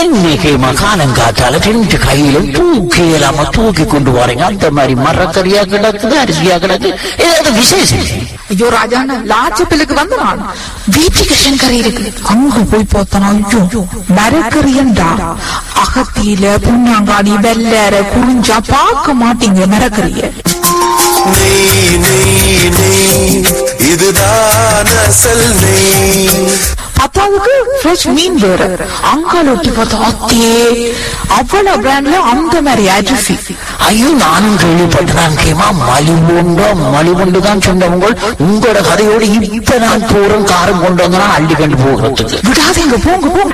இன்னைக்கு மகாலங்காத்தால ரெண்டு கையிலும் தூக்கி இல்லாம தூக்கி கொண்டு வரீங்க அந்த மாதிரி மரக்கறியா கிடக்குது அரிசியா கிடக்கு ஏதாவது விசேஷம் ஐயோ ராஜாண்ணா லாச்சப்பிலுக்கு வந்து நான் வீட்டுக்கு கறி இருக்கு அங்க போய் பார்த்தனா ஐயோ மரக்கறியண்டா அகத்தியில புண்ணாங்காடி வெள்ளற குறிஞ்சா பார்க்க மாட்டீங்க மரக்கறிய நெய் நெய் நெய் இதுதான் அசல் நெய் பத்தாவதுக்கு ஃப்ரெஷ் மீன் வேற அங்கால ஒட்டி பார்த்தா அத்தே அவ்வளவு பிராண்ட்ல அந்த மாதிரி அரிசி ஐயோ நானும் கேள்விப்பட்டேன் கேமா மலிவுண்டோ மலிவுண்டு தான் சொன்னவங்க உங்களோட கதையோடு இப்ப நான் போறோம் காரம் கொண்டு வந்தா அள்ளி கண்டு போகிறதுக்கு விடாதீங்க போங்க போங்க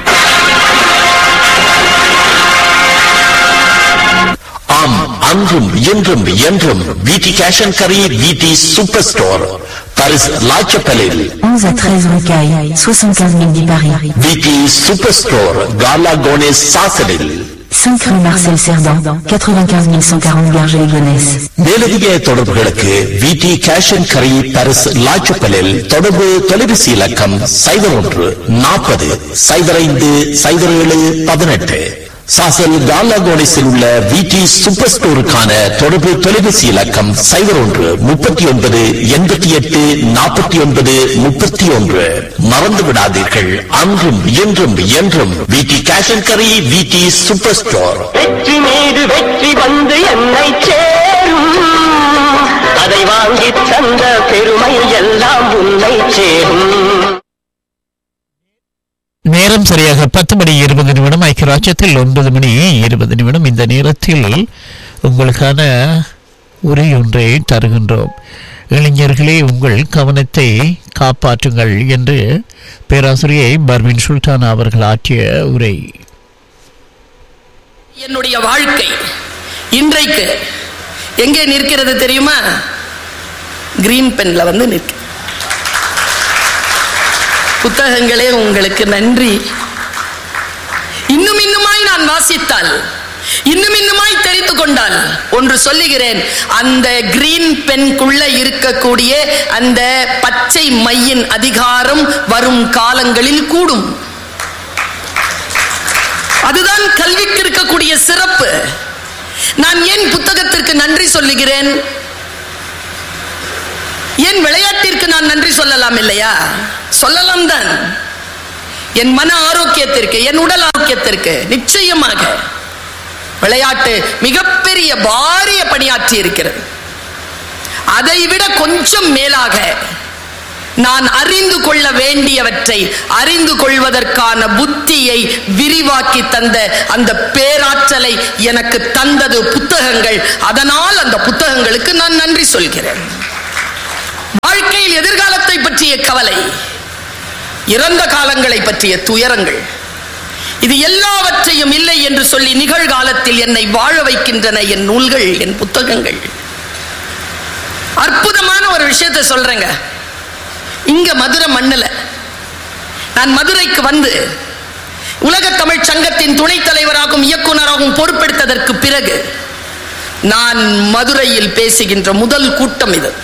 ஆம் அன்றும் இன்றும் என்றும் விடி கேஷ் அண்ட் கரி விடி சூப்பர் ஸ்டோர் பாரிஸ் லாச்சப்பலில் 11 à 13 rue Caille, 75 000 dix Paris. விடி சூப்பர் ஸ்டோர் காலா கோனேஸ் சாசலில் 5 rue Marcel Cerdan, 95 140 Garges-les-Gonesse. மேலதிக தொடர்புகளுக்கு விடி கேஷ் அண்ட் கரி பாரிஸ் லாச்சப்பலில் தொடர்பு தொலைபேசி இலக்கம் சைபர் ஒன்று நாற்பது சைபர் ஐந்து சைபர் ஏழு பதினெட்டு சாசல் காலா கோனேஸில் உள்ள விடி சூப்பர் ஸ்டோருக்கான தொடர்பு தொலைபேசி இலக்கம் சைபர் ஒன்று முப்பத்தி ஒன்பது எண்பத்தி எட்டு நாற்பத்தி ஒன்பது முப்பத்தி ஒன்று மறந்து விடாதீர்கள் அன்றும் என்றும் என்றும் விடி கேஷ் அண்ட் கரி விடி சூப்பர் ஸ்டோர் வெற்றி மீது வெற்றி வந்து என்னை சேரும் அதை வாங்கி தந்த பெருமை எல்லாம் உன்னை சேரும் நேரம் சரியாக பத்து மணி இருபது நிமிடம் ஐக்கியராஜ்யத்தில் ஒன்பது மணி இருபது நிமிடம் இந்த நேரத்தில் உங்களுக்கான உரை ஒன்றை தருகின்றோம் இளைஞர்களே உங்கள் கவனத்தை காப்பாற்றுங்கள் என்று பேராசிரியை பர்வின் சுல்தான் அவர்கள் ஆற்றிய உரை என்னுடைய வாழ்க்கை இன்றைக்கு எங்கே நிற்கிறது தெரியுமா கிரீன் பென்ல வந்து நிற்க புத்தகங்களே உங்களுக்கு நன்றி இன்னும் இன்னுமாய் நான் வாசித்தால் இன்னும் இன்னுமாய் தெரிந்து கொண்டால் ஒன்று சொல்லுகிறேன் அந்த கிரீன் பென்குள்ள இருக்கக்கூடிய அந்த பச்சை மையின் அதிகாரம் வரும் காலங்களில் கூடும் அதுதான் கல்விக்கு இருக்கக்கூடிய சிறப்பு நான் ஏன் புத்தகத்திற்கு நன்றி சொல்லுகிறேன் ஏன் விளையாட்டிற்கு நான் நன்றி சொல்லலாம் இல்லையா சொல்லலாம் தான் என் மன ஆரோக்கியத்திற்கு என் உடல் ஆரோக்கியத்திற்கு நிச்சயமாக விளையாட்டு மிகப்பெரிய பாரிய பணியாற்றி இருக்கிறது அதை விட கொஞ்சம் மேலாக நான் அறிந்து கொள்ள வேண்டியவற்றை அறிந்து கொள்வதற்கான புத்தியை விரிவாக்கி தந்த அந்த பேராற்றலை எனக்கு தந்தது புத்தகங்கள் அதனால் அந்த புத்தகங்களுக்கு நான் நன்றி சொல்கிறேன் வாழ்க்கையில் எதிர்காலத்தை பற்றிய கவலை இறந்த காலங்களை பற்றிய துயரங்கள் இது எல்லாவற்றையும் இல்லை என்று சொல்லி நிகழ்காலத்தில் என்னை வாழ வைக்கின்றன என் நூல்கள் என் புத்தகங்கள் அற்புதமான ஒரு விஷயத்தை சொல்றேங்க இங்க மதுரை மண்ணுல நான் மதுரைக்கு வந்து உலக தமிழ் சங்கத்தின் துணைத் தலைவராகவும் இயக்குனராகவும் பொறுப்பெடுத்ததற்கு பிறகு நான் மதுரையில் பேசுகின்ற முதல் கூட்டம் இது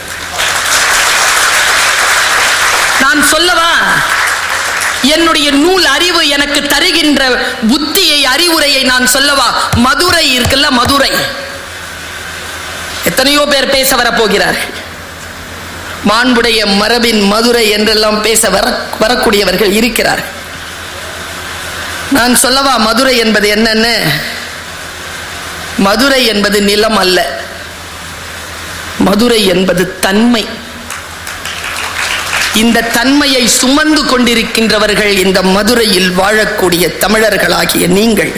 நான் சொல்லவா என்னுடைய நூல் அறிவு எனக்கு தருகின்ற புத்தியை அறிவுரையை நான் சொல்லவா மதுரை இருக்குல்ல மதுரை எத்தனையோ பேர் பேச வரப்போகிறார்கள் மாண்புடைய மரபின் மதுரை என்றெல்லாம் பேச வர வரக்கூடியவர்கள் இருக்கிறார் நான் சொல்லவா மதுரை என்பது என்னன்னு மதுரை என்பது நிலம் அல்ல மதுரை என்பது தன்மை இந்த தன்மையை சுமந்து கொண்டிருக்கின்றவர்கள் இந்த மதுரையில் வாழக்கூடிய தமிழர்களாகிய நீங்கள்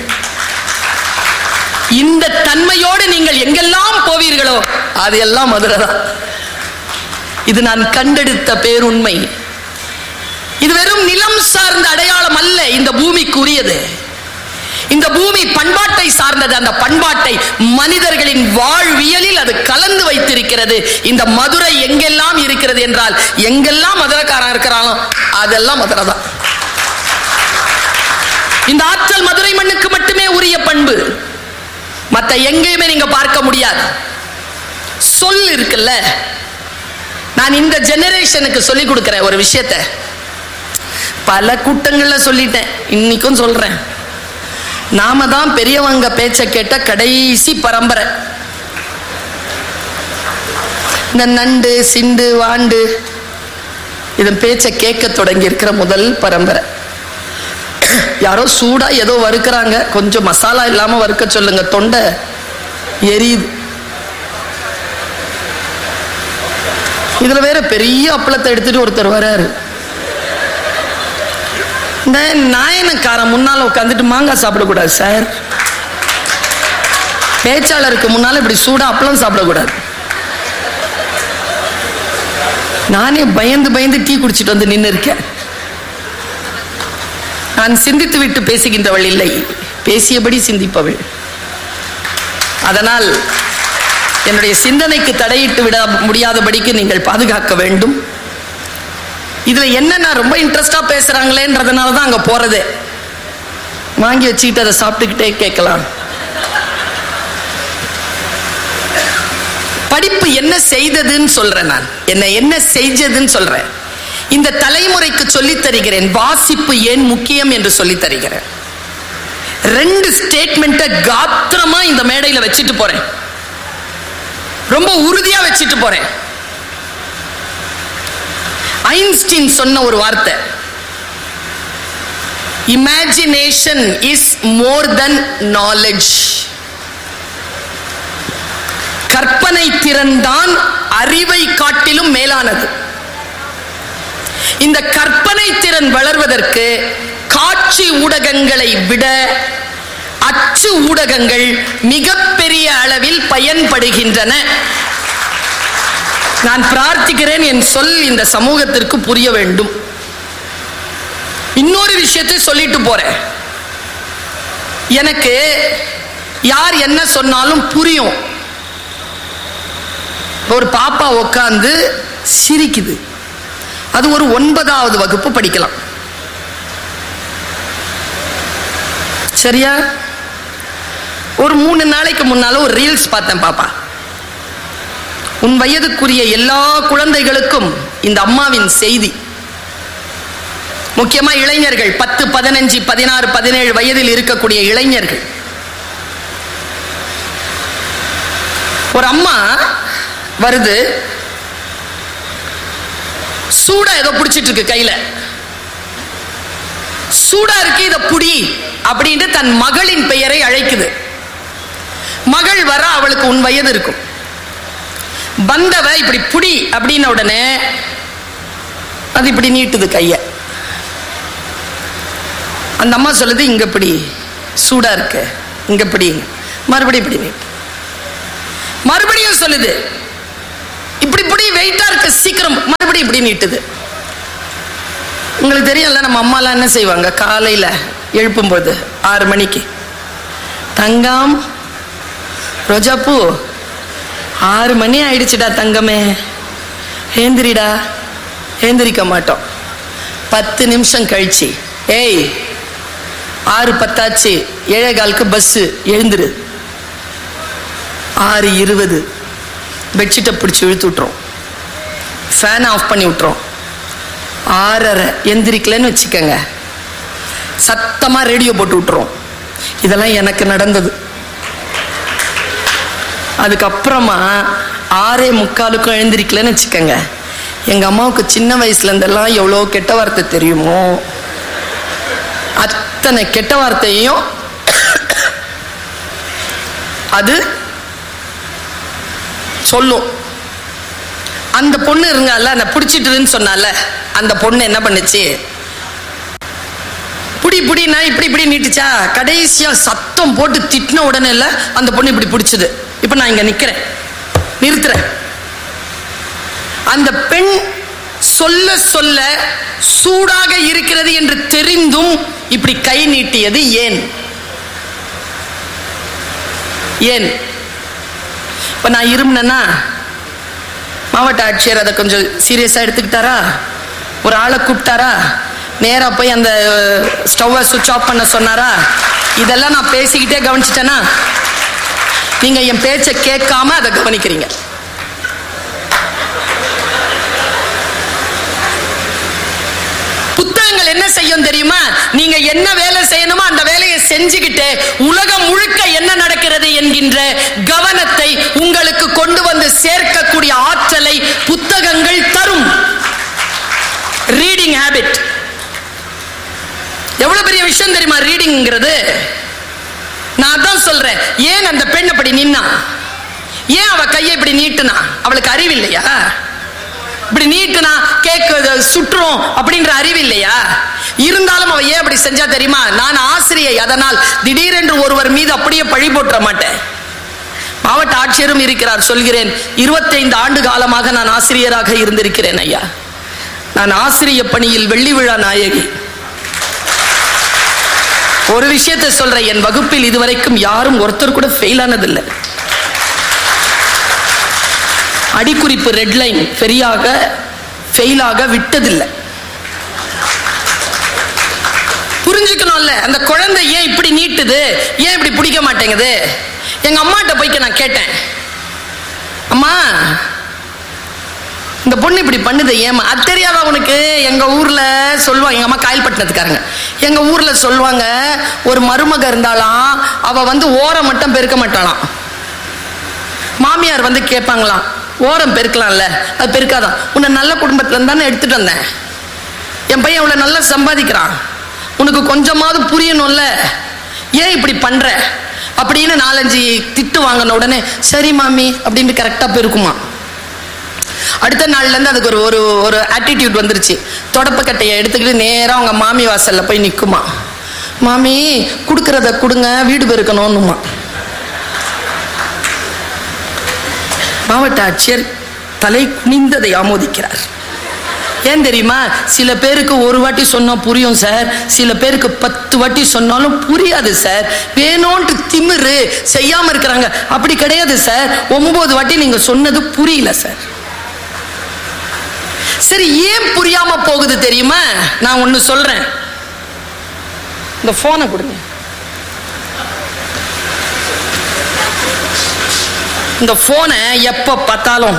இந்த தன்மையோடு நீங்கள் எங்கெல்லாம் போவீர்களோ அது எல்லாம் மதுரை தான் இது நான் கண்டெடுத்த பேருண்மை இது வெறும் நிலம் சார்ந்த அடையாளம் அல்ல இந்த பூமிக்குரியது இந்த பூமி பண்பாட்டை சார்ந்தது அந்த பண்பாட்டை மனிதர்களின் வாழ்வியலில் அது கலந்து வைத்திருக்கிறது இந்த மதுரை எங்கெல்லாம் இருக்கிறது என்றால் எங்கெல்லாம் மதுரைக்காரன் இருக்கிறானோ அதெல்லாம் மதுரை தான் இந்த ஆற்றல் மதுரை மண்ணுக்கு மட்டுமே உரிய பண்பு மத்த எங்கேயுமே நீங்க பார்க்க முடியாது சொல் இருக்குல்ல நான் இந்த ஜெனரேஷனுக்கு சொல்லி கொடுக்கிறேன் ஒரு விஷயத்தை பல கூட்டங்கள்ல சொல்லிட்டேன் இன்னைக்கும் சொல்றேன் நாம தான் பெரியவங்க பேச்ச கேட்ட கடைசி பரம்பரை இந்த நண்டு சிண்டு வாண்டு இதன் பேச்சை கேட்க தொடங்கி இருக்கிற முதல் பரம்பரை யாரோ சூடா ஏதோ வறுக்கிறாங்க கொஞ்சம் மசாலா இல்லாம வறுக்க சொல்லுங்க தொண்டை எரியுது இதுல வேற பெரிய அப்பளத்தை எடுத்துட்டு ஒருத்தர் வராரு இந்த நாயனக்காரன் முன்னால உட்காந்துட்டு மாங்காய் சாப்பிடக்கூடாது சார் பேச்சாளருக்கு முன்னால இப்படி சூடா அப்பளம் சாப்பிடக்கூடாது நானே பயந்து பயந்து டீ குடிச்சிட்டு வந்து நின்று இருக்கேன் நான் சிந்தித்து விட்டு பேசுகின்றவள் இல்லை பேசியபடி சிந்திப்பவள் அதனால் என்னுடைய சிந்தனைக்கு தடையிட்டு விட முடியாதபடிக்கு நீங்கள் பாதுகாக்க வேண்டும் இதுல என்னன்னா ரொம்ப இன்ட்ரெஸ்டா பேசுறாங்களேன்றதுனால தான் அங்க போறது வாங்கி வச்சுக்கிட்டு அதை சாப்பிட்டுக்கிட்டே கேட்கலாம் படிப்பு என்ன செய்ததுன்னு சொல்றேன் நான் என்ன என்ன செஞ்சதுன்னு சொல்றேன் இந்த தலைமுறைக்கு சொல்லித் தருகிறேன் வாசிப்பு ஏன் முக்கியம் என்று சொல்லித் தருகிறேன் ரெண்டு ஸ்டேட்மெண்ட்டை காத்திரமா இந்த மேடையில வச்சுட்டு போறேன் ரொம்ப உறுதியா வச்சுட்டு போறேன் ஐன்ஸ்டீன் சொன்ன ஒரு வார்த்தை imagination is more than knowledge கற்பனை திறன் தான் அறிவை காட்டிலும் மேலானது இந்த கற்பனை திறன் வளர்வதற்கு காட்சி ஊடகங்களை விட அச்சு ஊடகங்கள் மிகப்பெரிய அளவில் பயன்படுகின்றன நான் பிரார்த்திக்கிறேன் என் சொல் இந்த சமூகத்திற்கு புரிய வேண்டும் இன்னொரு விஷயத்தை சொல்லிட்டு போறேன் எனக்கு யார் என்ன சொன்னாலும் புரியும் ஒரு பாப்பா உட்காந்து சிரிக்குது அது ஒரு ஒன்பதாவது வகுப்பு படிக்கலாம் சரியா ஒரு மூணு நாளைக்கு முன்னால ஒரு ரீல்ஸ் பார்த்தேன் பாப்பா உன் வயதுக்குரிய எல்லா குழந்தைகளுக்கும் இந்த அம்மாவின் செய்தி முக்கியமா இளைஞர்கள் பத்து பதினஞ்சு பதினாறு பதினேழு வயதில் இருக்கக்கூடிய இளைஞர்கள் ஒரு அம்மா வருது சூடா ஏதோ பிடிச்சிட்டு இருக்கு கையில சூடா இருக்கு இத புடி அப்படின்ட்டு தன் மகளின் பெயரை அழைக்குது மகள் வர அவளுக்கு உன் வயது இருக்கும் வந்தவ இப்படி புடி அப்படின்ன உடனே அது இப்படி நீட்டுது கைய அந்த அம்மா சொல்லுது இங்க இப்படி சூடா இருக்கு இங்க இப்படி மறுபடியும் இப்படி நீட்டு மறுபடியும் சொல்லுது இப்படி இப்படி வெயிட்டா இருக்கு சீக்கிரம் மறுபடியும் இப்படி நீட்டுது உங்களுக்கு தெரியும்ல நம்ம அம்மாலாம் என்ன செய்வாங்க காலையில எழுப்பும்போது ஆறு மணிக்கு தங்கம் ரோஜாப்பூ ஆறு மணி ஆயிடுச்சுடா தங்கமே ஏந்திரிடா ஏந்திரிக்க மாட்டோம் பத்து நிமிஷம் கழிச்சு ஏய் ஆறு பத்தாச்சு ஏழே காலுக்கு பஸ்ஸு எழுந்துரு ஆறு இருபது பெட்ஷீட்டை பிடிச்சி இழுத்து விட்டுரும் ஃபேன் ஆஃப் பண்ணி விட்டுரும் ஆறரை எந்திரிக்கலன்னு வச்சுக்கோங்க சத்தமாக ரேடியோ போட்டு விட்டுரும் இதெல்லாம் எனக்கு நடந்தது அதுக்கப்புறமா ஆறே முக்காலுக்கும் எழுந்திரிக்கலன்னு வச்சுக்கோங்க எங்கள் அம்மாவுக்கு சின்ன வயசுல இருந்தெல்லாம் எவ்வளோ கெட்ட வார்த்தை தெரியுமோ அத்தனை கெட்ட வார்த்தையும் அது சொல்லும் அந்த பொண்ணு இருங்கல்ல அந்த பிடிச்சிட்டுன்னு சொன்னால அந்த பொண்ணு என்ன பண்ணுச்சு புடி புடினா இப்படி இப்படி நீட்டுச்சா கடைசியா சத்தம் போட்டு திட்டின உடனே இல்ல அந்த பொண்ணு இப்படி பிடிச்சது இப்ப நான் இங்க நிக்கிறேன் நிறுத்துறேன் அந்த பெண் சொல்ல சொல்ல சூடாக இருக்கிறது என்று தெரிந்தும் இப்படி கை நீட்டியது ஏன் ஏன் இப்ப நான் இருமுனேன்னா மாவட்ட ஆட்சியர் அதை கொஞ்சம் சீரியஸா எடுத்துக்கிட்டாரா ஒரு ஆளை கூப்பிட்டாரா நேரா போய் அந்த ஸ்டவ்வை சுவிட்ச் ஆஃப் பண்ண சொன்னாரா இதெல்லாம் நான் பேசிக்கிட்டே கவனிச்சிட்டேனா நீங்க என் பேச்சை கேட்காம அதை கவனிக்கிறீங்க புத்தகங்கள் என்ன செய்யும் தெரியுமா நீங்க என்ன வேலை செய்யணுமோ அந்த வேலையை செஞ்சு செஞ்சுக்கிட்டு உலகம் முழுக்க என்ன நடக்கிறது என்கின்ற கவனத்தை உங்களுக்கு கொண்டு வந்து சேர்க்கக்கூடிய ஆற்றலை புத்தகங்கள் தரும் ரீடிங் ஹேபிட் எவ்வளவு பெரிய விஷயம் தெரியுமா ரீடிங்கிறது நான் அதான் சொல்றேன் ஏன் அந்த பெண் அப்படி நின்னா ஏன் அவ கையை இப்படி நீட்டுனா அவளுக்கு அறிவு இல்லையா இப்படி நீட்டுனா கேக்கு சுற்றும் அப்படின்ற அறிவு இல்லையா இருந்தாலும் அவ ஏன் அப்படி செஞ்சா தெரியுமா நான் ஆசிரியை அதனால் திடீரென்று ஒருவர் மீது அப்படியே பழி போட்டுற மாட்டேன் மாவட்ட ஆட்சியரும் இருக்கிறார் சொல்கிறேன் 25 ஆண்டு காலமாக நான் ஆசிரியராக இருந்திருக்கிறேன் ஐயா நான் ஆசிரிய பணியில் வெள்ளி விழா நாயகி ஒரு விஷயத்தை சொல்றேன் என் வகுப்பில் இதுவரைக்கும் யாரும் ஒருத்தர் கூட ஃபெயில் ஆனதில்லை அடிக்குறிப்பு ரெட் லைன் சரியாக ஃபெயிலாக விட்டதில்லை புரிஞ்சுக்கணும்ல அந்த குழந்தை ஏன் இப்படி நீட்டுது ஏன் இப்படி பிடிக்க மாட்டேங்குது எங்க அம்மாட்ட போய்க்க நான் கேட்டேன் அம்மா இந்த பொண்ணு இப்படி பண்ணுது ஏமா அது தெரியாதா உனக்கு எங்க ஊர்ல சொல்லுவாங்க எங்க அம்மா காயல்பட்டினத்துக்காரங்க எங்க ஊர்ல சொல்லுவாங்க ஒரு மருமக இருந்தாலாம் அவ வந்து ஓரம் மட்டும் பெருக்க மாட்டாளாம் மாமியார் வந்து கேட்பாங்களாம் ஓரம் பெருக்கலாம்ல அது பெருக்காதான் உன்னை நல்ல குடும்பத்துல இருந்து தானே எடுத்துட்டு வந்தேன் என் பையன் இவ்வளவு நல்லா சம்பாதிக்கிறான் உனக்கு கொஞ்சமாவது புரியணும்ல ஏன் இப்படி பண்ற அப்படின்னு நாலஞ்சு திட்டு வாங்கின உடனே சரி மாமி அப்படின்னு கரெக்டா பெருக்குமா அடுத்த நாள்ல இருந்து அதுக்கு ஒரு ஒரு ஒரு ஆட்டிடியூட் வந்துருச்சு தொடப்பக்கட்டையை எடுத்துக்கிட்டு நேரா அவங்க மாமி வாசல்ல போய் நிக்குமா மாமி கொடுக்கறத கொடுங்க வீடு பெருக்கணும்னுமா மாவட்ட ஆட்சியர் தலை குனிந்ததை ஆமோதிக்கிறார் ஏன் தெரியுமா சில பேருக்கு ஒரு வாட்டி சொன்னா புரியும் சார் சில பேருக்கு பத்து வாட்டி சொன்னாலும் புரியாது சார் வேணும்ட்டு திமிரு செய்யாம இருக்கிறாங்க அப்படி கிடையாது சார் ஒன்பது வாட்டி நீங்க சொன்னது புரியல சார் சரி ஏன் புரியாம போகுது தெரியுமா நான் ஒண்ணு சொல்றேன் இந்த போனை கொடுங்க இந்த போனை எப்ப பார்த்தாலும்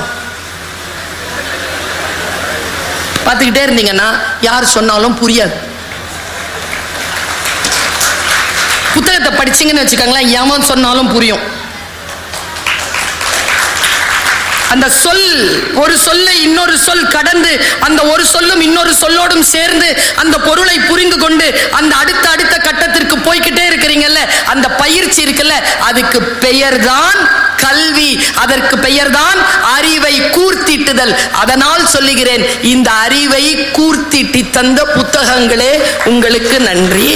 பார்த்துக்கிட்டே இருந்தீங்கன்னா யார் சொன்னாலும் புரியாது புத்தகத்தை படிச்சீங்கன்னு வச்சுக்கோங்களேன் எவன் சொன்னாலும் புரியும் அந்த சொல் ஒரு சொல்லை இன்னொரு சொல் கடந்து அந்த ஒரு சொல்லும் இன்னொரு சொல்லோடும் சேர்ந்து அந்த பொருளை புரிந்து கொண்டு அந்த அடுத்த அடுத்த கட்டத்திற்கு போய்க்கிட்டே இருக்கிறீங்கல்ல அந்த பயிற்சி இருக்குல்ல அதுக்கு பெயர்தான் கல்வி அதற்கு பெயர்தான் அறிவை கூர்த்திட்டுதல் அதனால் சொல்லுகிறேன் இந்த அறிவை கூர்த்திட்டி தந்த புத்தகங்களே உங்களுக்கு நன்றி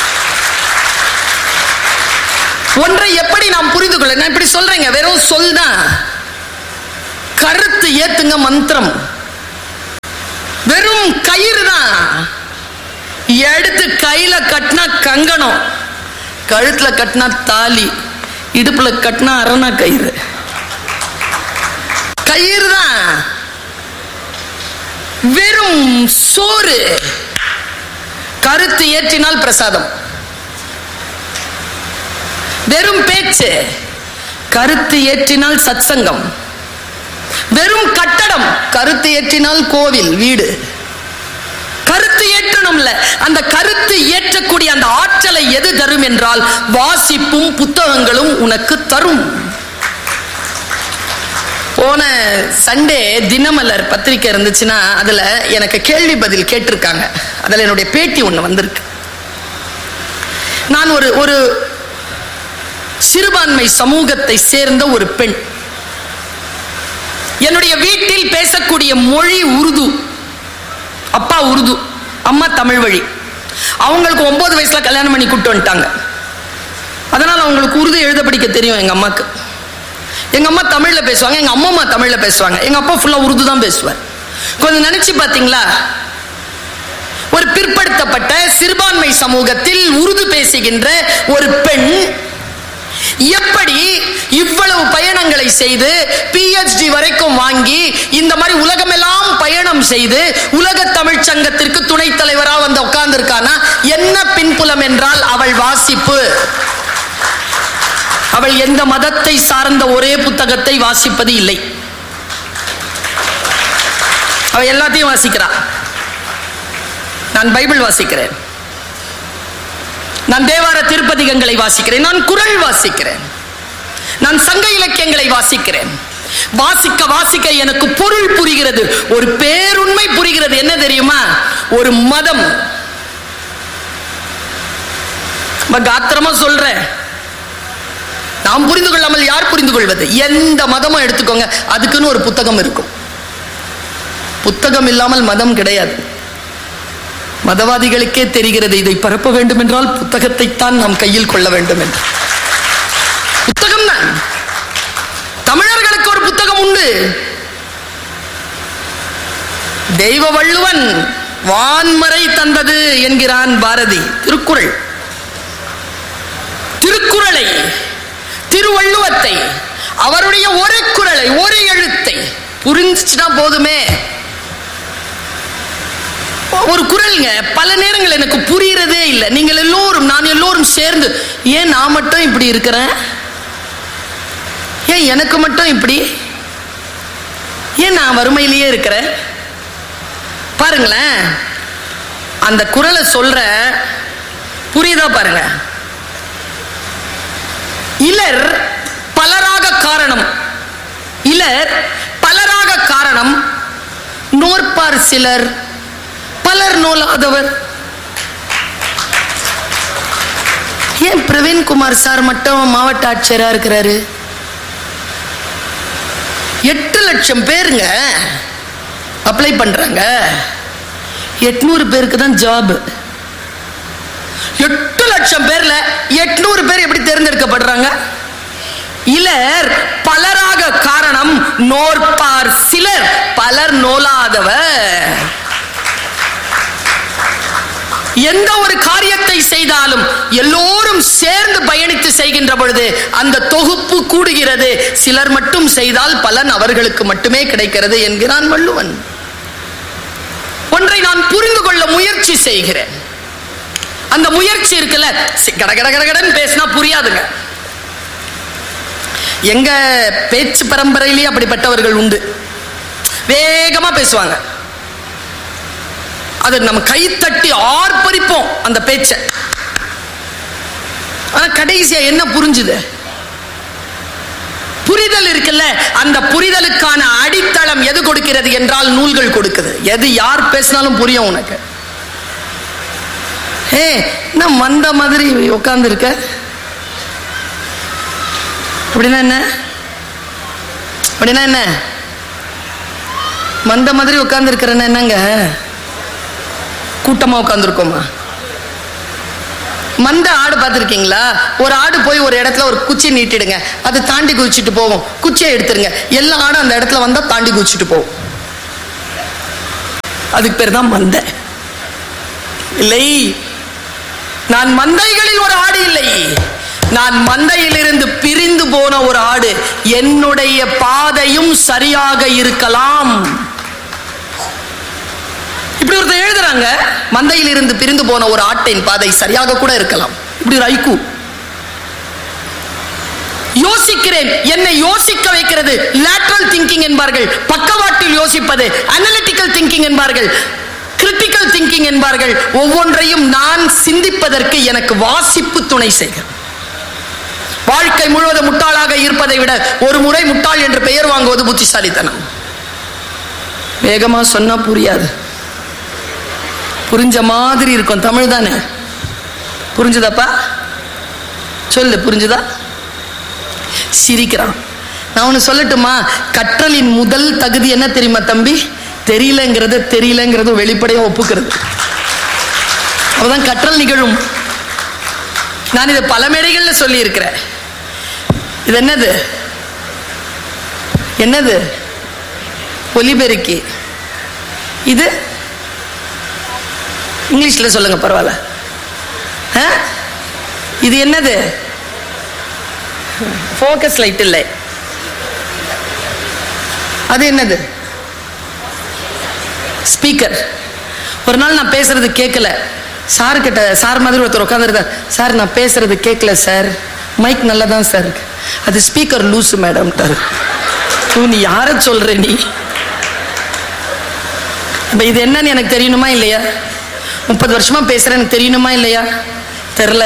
ஒன்றை எப்படி நாம் புரிந்து கொள்ள நான் இப்படி சொல்றேங்க வெறும் சொல் தான் கருத்து ஏத்துங்க மந்திரம் வெறும் கயிறு தான் எடுத்து கையில கட்டினா கங்கணம் கழுத்துல கட்டினா தாலி இடுப்புல கட்டினா அரணா கயிறு கயிறு தான் வெறும் சோறு கருத்து ஏற்றினால் பிரசாதம் வெறும் பேச்சு கருத்து ஏற்றினால் சத்சங்கம் வெறும் கட்டடம் கருத்து ஏற்றினால் கோவில் வீடு கருத்து ஏற்றணும்ல அந்த கருத்து ஏற்றக்கூடிய அந்த ஆற்றலை எது தரும் என்றால் வாசிப்பும் புத்தகங்களும் உனக்கு தரும் போன சண்டே தினமலர் பத்திரிக்கை இருந்துச்சுன்னா அதுல எனக்கு கேள்வி பதில் கேட்டிருக்காங்க அதுல என்னுடைய பேட்டி ஒண்ணு வந்திருக்கு நான் ஒரு ஒரு சிறுபான்மை சமூகத்தை சேர்ந்த ஒரு பெண் என்னுடைய வீட்டில் பேசக்கூடிய மொழி உருது அப்பா உருது அம்மா தமிழ் வழி அவங்களுக்கு ஒன்பது வயசுல கல்யாணம் பண்ணி கூட்டு வந்துட்டாங்க அதனால அவங்களுக்கு உருது எழுத படிக்க தெரியும் எங்க அம்மாக்கு எங்க அம்மா தமிழ்ல பேசுவாங்க எங்க அம்மா அம்மா தமிழ்ல பேசுவாங்க எங்க அப்பா ஃபுல்லா உருது தான் பேசுவார் கொஞ்சம் நினைச்சு பாத்தீங்களா ஒரு பிற்படுத்தப்பட்ட சிறுபான்மை சமூகத்தில் உருது பேசுகின்ற ஒரு பெண் எப்படி இவ்வளவு பயணங்களை செய்து பிஹெச்டி வரைக்கும் வாங்கி இந்த மாதிரி உலகமெல்லாம் பயணம் செய்து உலக தமிழ் சங்கத்திற்கு துணைத் தலைவரா வந்து உட்கார்ந்திருக்கானா என்ன பின்புலம் என்றால் அவள் வாசிப்பு அவள் எந்த மதத்தை சார்ந்த ஒரே புத்தகத்தை வாசிப்பது இல்லை அவள் எல்லாத்தையும் வாசிக்கிறா நான் பைபிள் வாசிக்கிறேன் நான் தேவார திருப்பதிகங்களை வாசிக்கிறேன் நான் குரல் வாசிக்கிறேன் நான் சங்க இலக்கியங்களை வாசிக்கிறேன் வாசிக்க வாசிக்க எனக்கு பொருள் புரிகிறது ஒரு பேருண்மை புரிகிறது என்ன தெரியுமா ஒரு மதம் ரொம்ப காத்திரமா சொல்றேன் நாம் புரிந்து கொள்ளாமல் யார் புரிந்து கொள்வது எந்த மதமும் எடுத்துக்கோங்க அதுக்குன்னு ஒரு புத்தகம் இருக்கும் புத்தகம் இல்லாமல் மதம் கிடையாது மதவாதிகளுக்கே தெரிகிறது இதை பரப்ப வேண்டும் என்றால் புத்தகத்தைத்தான் நாம் கையில் கொள்ள வேண்டும் என்று புத்தகம் தான் தமிழர்களுக்கு ஒரு புத்தகம் உண்டு தெய்வ வள்ளுவன் வான்மறை தந்தது என்கிறான் பாரதி திருக்குறள் திருக்குறளை திருவள்ளுவத்தை அவருடைய ஒரு குரலை ஒரு எழுத்தை புரிஞ்சுச்சுன்னா போதுமே ஒரு குரல்ங்க பல நேரங்கள் எனக்கு புரியறதே இல்லை நீங்கள் எல்லோரும் நான் எல்லோரும் சேர்ந்து ஏன் நான் மட்டும் இப்படி இருக்கிறேன் ஏன் எனக்கு மட்டும் இப்படி ஏன் நான் வறுமையிலேயே இருக்கிறேன் பாருங்களேன் அந்த குரலை சொல்ற புரியுதா பாருங்க இலர் பலராக காரணம் இலர் பலராக காரணம் நோற்பார் சிலர் பலர் நோலாதவர் ஏன் பிரவீன்குமார் சார் மட்டும் மாவட்ட ஆட்சியரா இருக்கிறாரு எட்டு லட்சம் பேருங்க அப்ளை பண்றாங்க எட்நூறு பேருக்கு தான் ஜாப் எட்டு லட்சம் பேர்ல எட்நூறு பேர் எப்படி தேர்ந்தெடுக்கப்படுறாங்க இலர் பலராக காரணம் நோற்பார் சிலர் பலர் நோலாதவர் எந்த ஒரு காரியத்தை செய்தாலும் எல்லோரும் சேர்ந்து பயணித்து செய்கின்ற பொழுது அந்த தொகுப்பு கூடுகிறது சிலர் மட்டும் செய்தால் பலன் அவர்களுக்கு மட்டுமே கிடைக்கிறது என்கிறான் வள்ளுவன் ஒன்றை நான் புரிந்து கொள்ள முயற்சி செய்கிறேன் அந்த முயற்சி இருக்குல்ல சி- கட கட கடகடன்னு பேசினா புரியாதுங்க எங்க பேச்சு பரம்பரையிலேயே அப்படிப்பட்டவர்கள் உண்டு வேகமா பேசுவாங்க அது நம்ம கை தட்டி ஆர்ப்பரிப்போம் அந்த பேச்சை ஆனா கடைசியா என்ன புரிஞ்சுது புரிதல் இருக்குல்ல அந்த புரிதலுக்கான அடித்தளம் எது கொடுக்கிறது என்றால் நூல்கள் கொடுக்குது எது யார் பேசினாலும் புரியும் உனக்கு ஏ என்ன மந்த மாதிரி உட்கார்ந்து இருக்க அப்படின்னா என்ன அப்படின்னா என்ன மந்த மாதிரி உட்கார்ந்து இருக்கிறேன்னா என்னங்க கூட்டமா உட்காந்துருக்கோமா மந்த ஆடு பார்த்துருக்கீங்களா ஒரு ஆடு போய் ஒரு இடத்துல ஒரு குச்சி நீட்டிடுங்க அது தாண்டி குதிச்சுட்டு போகும் குச்சியை எடுத்துருங்க எல்லா ஆடும் அந்த இடத்துல வந்தா தாண்டி குதிச்சுட்டு போகும் அதுக்கு பேர் தான் மந்தை இல்லை நான் மந்தைகளில் ஒரு ஆடு இல்லை நான் மந்தையிலிருந்து பிரிந்து போன ஒரு ஆடு என்னுடைய பாதையும் சரியாக இருக்கலாம் இப்படி ஒருத்தர் எழுதுறாங்க மந்தையில் இருந்து பிரிந்து போன ஒரு ஆட்டின் பாதை சரியாக கூட இருக்கலாம் இப்படி ஒரு ஐக்கு யோசிக்கிறேன் என்னை யோசிக்க வைக்கிறது லேட்ரல் திங்கிங் என்பார்கள் பக்கவாட்டில் யோசிப்பது அனலிட்டிக்கல் திங்கிங் என்பார்கள் கிரிட்டிக்கல் திங்கிங் என்பார்கள் ஒவ்வொன்றையும் நான் சிந்திப்பதற்கு எனக்கு வாசிப்பு துணை செய்கிறது வாழ்க்கை முழுவதும் முட்டாளாக இருப்பதை விட ஒரு முறை முட்டாள் என்று பெயர் வாங்குவது புத்திசாலித்தனம் வேகமா சொன்னா புரியாது புரிஞ்ச மாதிரி இருக்கும் தமிழ் தானே புரிஞ்சுதாப்பா சொல்லு புரிஞ்சுதா சிரிக்கிறான் நான் ஒன்று சொல்லட்டுமா கற்றலின் முதல் தகுதி என்ன தெரியுமா தம்பி தெரியலங்கிறத தெரியலங்கிறது வெளிப்படையா ஒப்புக்கிறது அப்பதான் கற்றல் நிகழும் நான் இதை பல மேடைகள்ல சொல்லி இருக்கிறேன் இது என்னது என்னது ஒலிபெருக்கி இது இங்கிலீஷ்ல சொல்லுங்க பரவாயில்ல ஆ? இது என்னது ஃபோக்கஸ் லைட் இல்லை அது என்னது ஸ்பீக்கர் ஒரு நாள் நான் பேசுறது கேட்கல சார் கிட்ட சார் மாதிரி ஒருத்தர் உட்காந்துருக்கார் சார் நான் பேசுறது கேட்கல சார் மைக் நல்லா தான் சார் இருக்கு அது ஸ்பீக்கர் லூசு மேடம்ட்டாரு "ஓ, நீ யார சொல்ற நீ இப்ப இது என்னன்னு எனக்கு தெரியணுமா இல்லையா முப்பது வருஷமா பேசுறேன் எனக்கு தெரியணுமா இல்லையா தெரில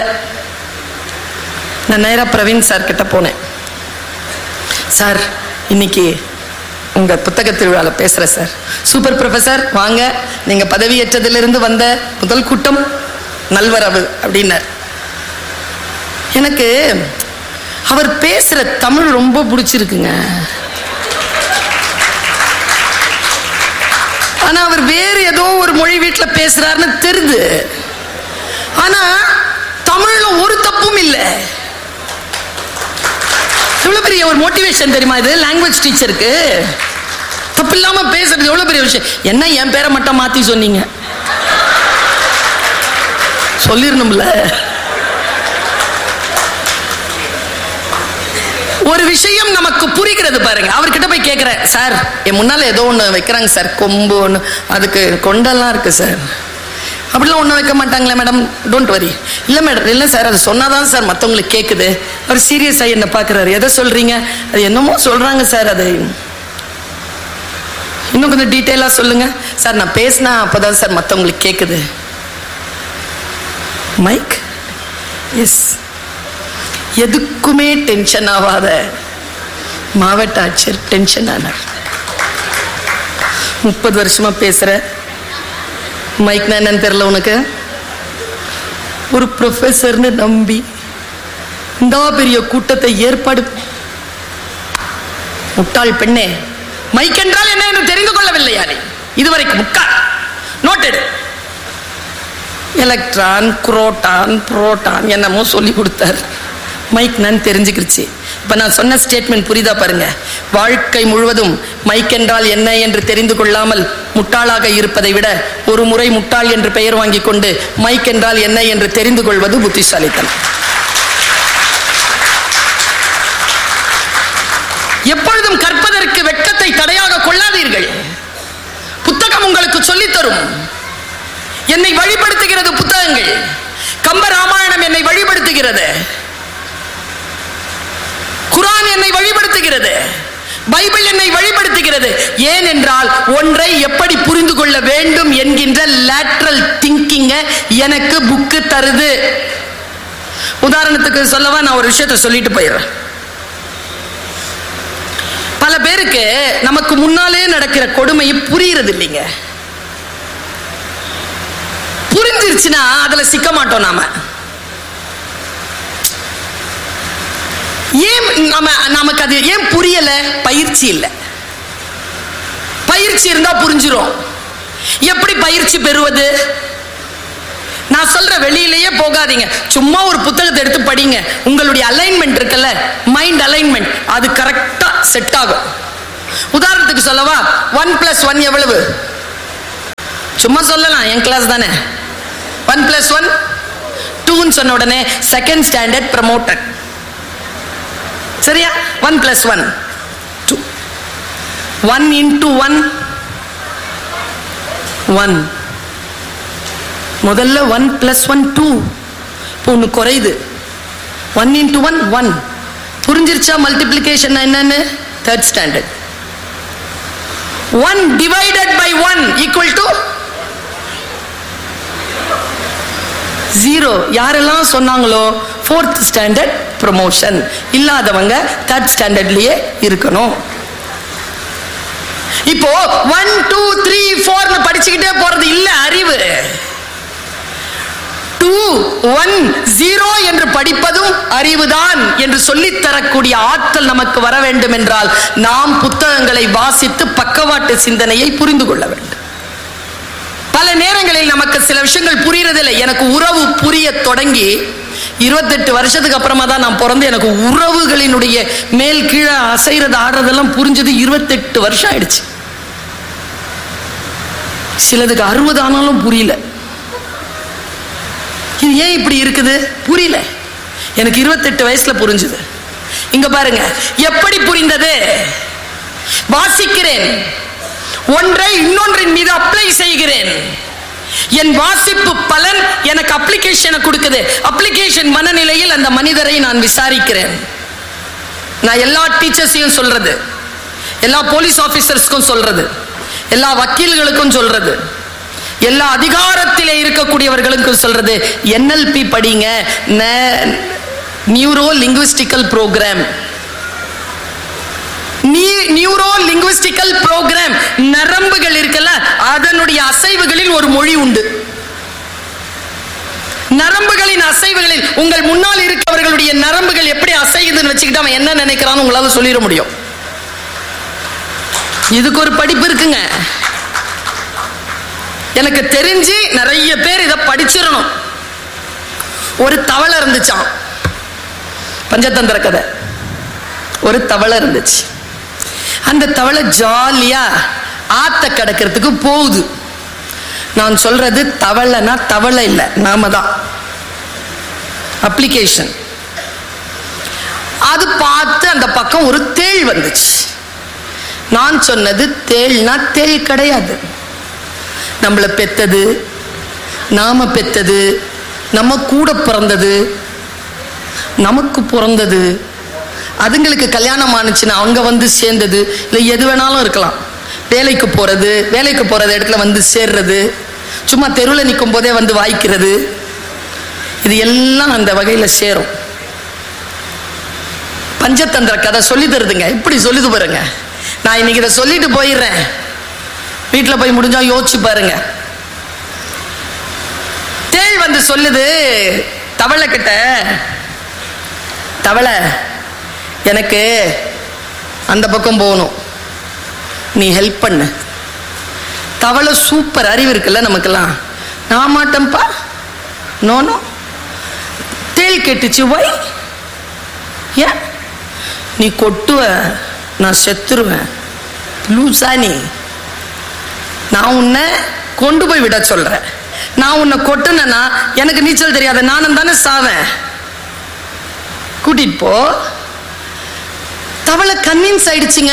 நான் நேரா பிரவீன் சார் கிட்ட போனேன் சார் இன்னைக்கு உங்க புத்தக திருவிழாவில் பேசுறேன் சார் சூப்பர் ப்ரொஃபசர் வாங்க நீங்க பதவியேற்றதிலிருந்து வந்த முதல் கூட்டம் நல்வரவு அப்படின்னார் எனக்கு அவர் பேசுற தமிழ் ரொம்ப பிடிச்சிருக்குங்க ஆனா அவர் வேறு ஏதோ ஒரு மொழி வீட்டுல பேசுறாருன்னு தெரியுது ஆனா தமிழ்ல ஒரு தப்பும் இல்லை எவ்வளவு பெரிய ஒரு மோட்டிவேஷன் தெரியுமா இது லாங்குவேஜ் டீச்சருக்கு தப்பு இல்லாம பேசுறது எவ்வளவு பெரிய விஷயம் என்ன என் பேரை மட்டும் மாத்தி சொன்னீங்க சொல்லிடணும்ல ஒரு விஷயம் நமக்கு புரிகிறது பாருங்க அவர்கிட்ட போய் கேட்கிறேன் சார் என் முன்னால ஏதோ ஒண்ணு வைக்கிறாங்க சார் கொம்பு ஒண்ணு அதுக்கு கொண்டெல்லாம் இருக்கு சார் அப்படிலாம் ஒன்றும் வைக்க மாட்டாங்களே மேடம் டோன்ட் வரி இல்லை மேடம் இல்லை சார் அது சொன்னாதான் சார் மற்றவங்களுக்கு கேட்குது அவர் சீரியஸாக என்ன பார்க்குறாரு எதை சொல்கிறீங்க அது என்னமோ சொல்கிறாங்க சார் அது இன்னும் கொஞ்சம் டீட்டெயிலாக சொல்லுங்க சார் நான் பேசினா அப்போதான் சார் மற்றவங்களுக்கு கேட்குது மைக் எஸ் எதுக்குமே டென்ஷன் ஆகாத மாவட்ட ஆட்சியர் டென்ஷன் ஆனார் முப்பது வருஷமா பேசுற மைக்னா என்னன்னு தெரியல உனக்கு ஒரு ப்ரொஃபஸர்னு நம்பி இந்த பெரிய கூட்டத்தை ஏற்பாடு முட்டாள் பெண்ணே மைக் என்றால் என்ன என்று தெரிந்து கொள்ளவில்லையா நீ இதுவரைக்கும் முக்கால் நோட்டெடு எலக்ட்ரான் குரோட்டான் புரோட்டான் என்னமோ சொல்லி கொடுத்தார் மைக் நான் தெரிஞ்சுக்கிருச்சு இப்ப நான் சொன்ன ஸ்டேட்மெண்ட் புரியுதா பாருங்க வாழ்க்கை முழுவதும் மைக் என்றால் என்ன என்று தெரிந்து கொள்ளாமல் முட்டாளாக இருப்பதை விட ஒரு முறை முட்டாள் என்று பெயர் வாங்கிக் கொண்டு மைக் என்றால் என்ன என்று தெரிந்து கொள்வது புத்திசாலித்தனம் எப்பொழுதும் கற்பதற்கு வெட்கத்தை தடையாக கொள்ளாதீர்கள் புத்தகம் உங்களுக்கு சொல்லித் தரும் என்னை வழிபடுத்துகிறது புத்தகங்கள் கம்ப ராமாயணம் என்னை வழிபடுத்துகிறது குரான் என்னை வழிபடுத்துகிறது பைபிள் என்னை வழிபடுத்துகிறது ஏன் என்றால் ஒன்றை எப்படி புரிந்து கொள்ள வேண்டும் என்கின்ற லேட்ரல் திங்கிங்க எனக்கு புக்கு தருது உதாரணத்துக்கு சொல்லவா நான் ஒரு விஷயத்தை சொல்லிட்டு போயிடுறேன் பல பேருக்கு நமக்கு முன்னாலே நடக்கிற கொடுமை புரியுறது இல்லைங்க புரிஞ்சிருச்சுன்னா அதுல சிக்க மாட்டோம் நாம ஏன் நாம நமக்கு அது ஏன் புரியல பயிற்சி இல்லை பயிற்சி இருந்தா புரிஞ்சிரும் எப்படி பயிற்சி பெறுவது நான் சொல்ற வெளியிலேயே போகாதீங்க சும்மா ஒரு புத்தகத்தை எடுத்து படிங்க உங்களுடைய அலைன்மெண்ட் இருக்குல்ல மைண்ட் அலைன்மெண்ட் அது கரெக்டா செட் ஆகும் உதாரணத்துக்கு சொல்லவா ஒன் பிளஸ் ஒன் எவ்வளவு சும்மா சொல்லலாம் என் கிளாஸ் தானே ஒன் பிளஸ் ஒன் டூன்னு சொன்ன உடனே செகண்ட் ஸ்டாண்டர்ட் ப்ரமோட்டட் சரியா one plus one two one into one one முதல்ல ஒன் பிளஸ் ஒன் டூ இப்போ ஒன்று குறையுது ஒன் இன்டூ ஒன் ஒன் புரிஞ்சிருச்சா மல்டிப்ளிகேஷன் என்னன்னு third standard one divided by one equal to zero யாரெல்லாம் சொன்னாங்களோ ஃபோர்த் ஸ்டாண்டர்ட் ப்ரொமோஷன் இல்லாதவங்க தேர்ட் ஸ்டாண்டர்ட்லயே இருக்கணும் இப்போ ஒன் டூ த்ரீ ஃபோர்னு படிச்சுக்கிட்டே போறது இல்ல அறிவு டூ ஒன் ஜீரோ என்று படிப்பதும் அறிவுதான் என்று சொல்லித் தரக்கூடிய ஆற்றல் நமக்கு வர வேண்டும் என்றால் நாம் புத்தகங்களை வாசித்து பக்கவாட்டு சிந்தனையை புரிந்து கொள்ள வேண்டும் பல நேரங்களில் நமக்கு சில விஷயங்கள் புரியறதில்லை எனக்கு உறவு புரிய தொடங்கி இருபத்தெட்டு வருஷத்துக்கு அப்புறமா தான் நான் பிறந்து எனக்கு உறவுகளினுடைய மேல் கீழே அசைறது ஆடுறதெல்லாம் புரிஞ்சது இருபத்தெட்டு வருஷம் ஆயிடுச்சு சிலதுக்கு அறுபது ஆனாலும் புரியல இது ஏன் இப்படி இருக்குது புரியல எனக்கு இருபத்தெட்டு வயசுல புரிஞ்சுது இங்க பாருங்க எப்படி புரிந்தது வாசிக்கிறேன் ஒன்றை இன்னொன்றின் மீது அப்ளை செய்கிறேன் என் வாசிப்பு பலன் எனக்கு அப்ளிகேஷனை கொடுக்குது அப்ளிகேஷன் மனநிலையில் அந்த மனிதரை நான் விசாரிக்கிறேன் நான் எல்லா டீச்சர்ஸையும் சொல்றது எல்லா போலீஸ் ஆபீசர்ஸ்க்கும் சொல்றது எல்லா வக்கீல்களுக்கும் சொல்றது எல்லா அதிகாரத்திலே இருக்கக்கூடியவர்களுக்கு சொல்றது என்எல்பி படிங்க neuro linguistical program neuro linguistical program நரம்புகள் இருக்குல்ல அதனுடைய அசைவுகளில் ஒரு மொழி உண்டு நரம்புகளின் அசைவுகளில் உங்கள் முன்னால் இருக்கவர்களுடைய நரம்புகள் எப்படி அசையுதுன்னு வச்சுக்கிட்டு அவன் என்ன நினைக்கிறான்னு உங்களால சொல்லிட முடியும் இதுக்கு ஒரு படிப்பு இருக்குங்க எனக்கு தெரிஞ்சு நிறைய பேர் இதை படிச்சிடணும் ஒரு தவளை இருந்துச்சாம் பஞ்சதந்திர கதை ஒரு தவளை இருந்துச்சு அந்த தவளை ஜாலியா ஆத்த கடக்கிறதுக்கு போகுது நான் சொல்றது தவளைனா தவளை இல்லை நாம தான் அப்ளிகேஷன் அது பார்த்து அந்த பக்கம் ஒரு தேள் வந்துச்சு நான் சொன்னது தேள்னா தேள் கிடையாது நம்மளை பெத்தது நாம பெத்தது நம்ம கூட பிறந்தது நமக்கு பிறந்தது அதுங்களுக்கு கல்யாணம் ஆனுச்சுன்னா அவங்க வந்து சேர்ந்தது இல்லை எது வேணாலும் இருக்கலாம் வேலைக்கு போறது வேலைக்கு போறது இடத்துல வந்து சேர்றது சும்மா தெருவில் நிற்கும் போதே வந்து வாய்க்கிறது இது எல்லாம் அந்த வகையில சேரும் பஞ்சதந்திர கதை சொல்லி தருதுங்க இப்படி சொல்லிது பாருங்க நான் இன்னைக்கு இதை சொல்லிட்டு போயிடுறேன் வீட்டில் போய் முடிஞ்சா யோசிச்சு பாருங்க தேள் வந்து சொல்லுது தவளை கிட்ட தவளை எனக்கு அந்த பக்கம் போகணும் நீ ஹெல்ப் பண்ணு தவளை சூப்பர் அறிவு இருக்குல்ல நமக்கெல்லாம் நான் மாட்டேன்ப்பா நோனோ தேள் கெட்டுச்சு வை ஏன் நீ கொட்டுவ நான் செத்துருவேன் லூசா நீ நான் உன்னை கொண்டு போய் விட சொல்றேன் நான் உன்னை கொட்டுனேன்னா எனக்கு நீச்சல் தெரியாத நானும் தானே சாவேன் கூட்டிட்டு போ தவளை கன்வின்ஸ் ஆயிடுச்சுங்க